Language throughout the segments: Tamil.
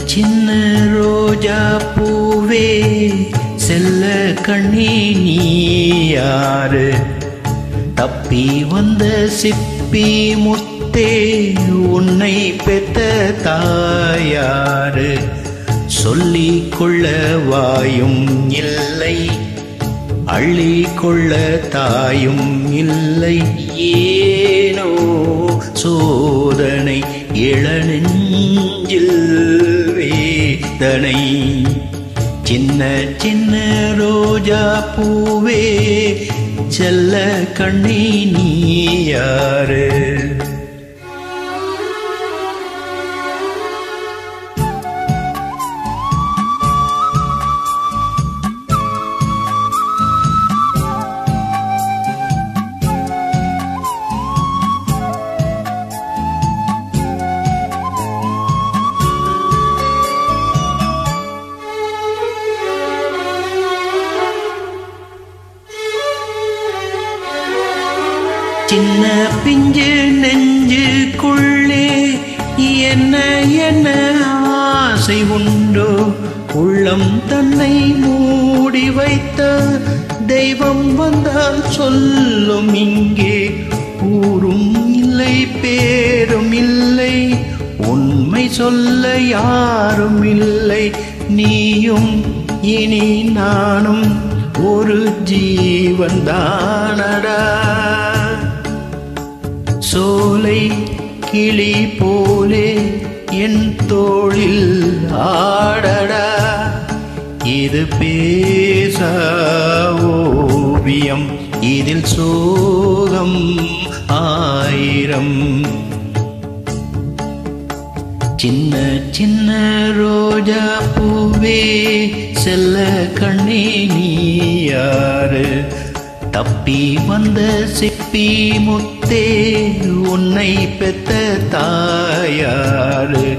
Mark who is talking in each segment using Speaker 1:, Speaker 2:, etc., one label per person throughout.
Speaker 1: சின்ன ரோஜா பூவே செல்ல கண்ணி நீ யாரு தப்பி வந்த சிப்பி முத்தே உன்னை பெத்த தாயாரு சொல்லிக் கொள்ள வாயும் இல்லை அள்ளி கொள்ள தாயும் இல்லை ஏனோ சோதனை இளநெஞ்சில் வேதனை சின்ன சின்ன ரோஜா பூவே செல்ல கண்ணி நீ யாரு சின்ன பிஞ்சு நெஞ்சுக்குள்ளே என்ன என்ன ஆசை உண்டோ உள்ளம் தன்னை மூடி வைத்த தெய்வம் வந்தால் சொல்லும் இங்கே ஊரும் இல்லை பேரும் இல்லை உண்மை சொல்ல யாரும் இல்லை நீயும் இனி நானும் ஒரு ஜீவன் தானடா சோலை கிளி போலே என் தோளில் ஆடடா இது பேச ஓவியம் இதில் சோகம் ஆயிரம் சின்ன சின்ன ரோஜா பூவே செல்ல கண்ணே நீ யாரு தப்பி வந்த சிப்பி முத்தே உன்னை பெத்த தாயாரு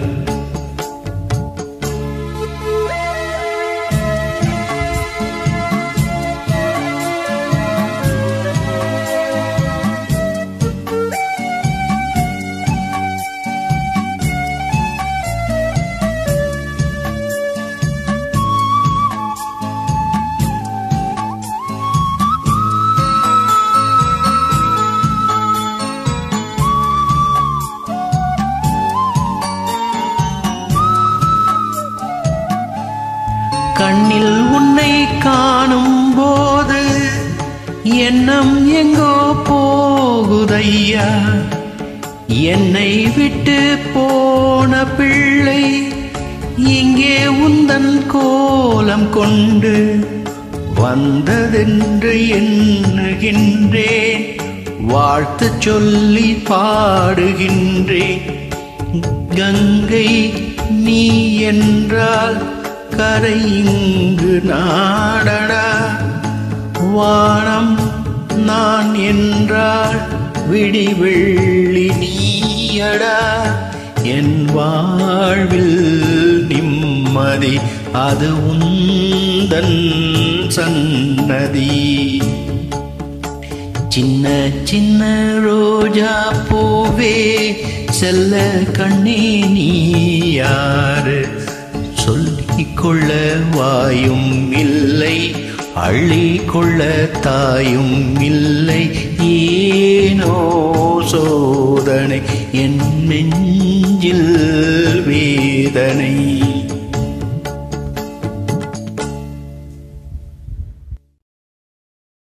Speaker 1: கண்ணில் உன்னை காணும் போது எண்ணம் எங்கோ போகுதையா என்னை விட்டு போன பிள்ளை இங்கே உந்தன் கோலம் கொண்டு வந்ததென்று எண்ணுகின்றேன் வாழ்த்து சொல்லி பாடுகின்றேன் கங்கை நீ என்றால் கரை இங்கு நாடடா வானம் நான் என்றால் விடிவெள்ளி நீயடா என் வாழ்வில் நிம்மதி அது உந்தன் சன்னதி சின்ன சின்ன ரோஜா பூவே செல்ல கண்ணே நீ யாரு சொல்லிக் கொள்ள வாயும் இல்லை அள்ளி கொள்ள தாயும் இல்லை ஏனோ சோதனை என் நெஞ்சில் வேதனை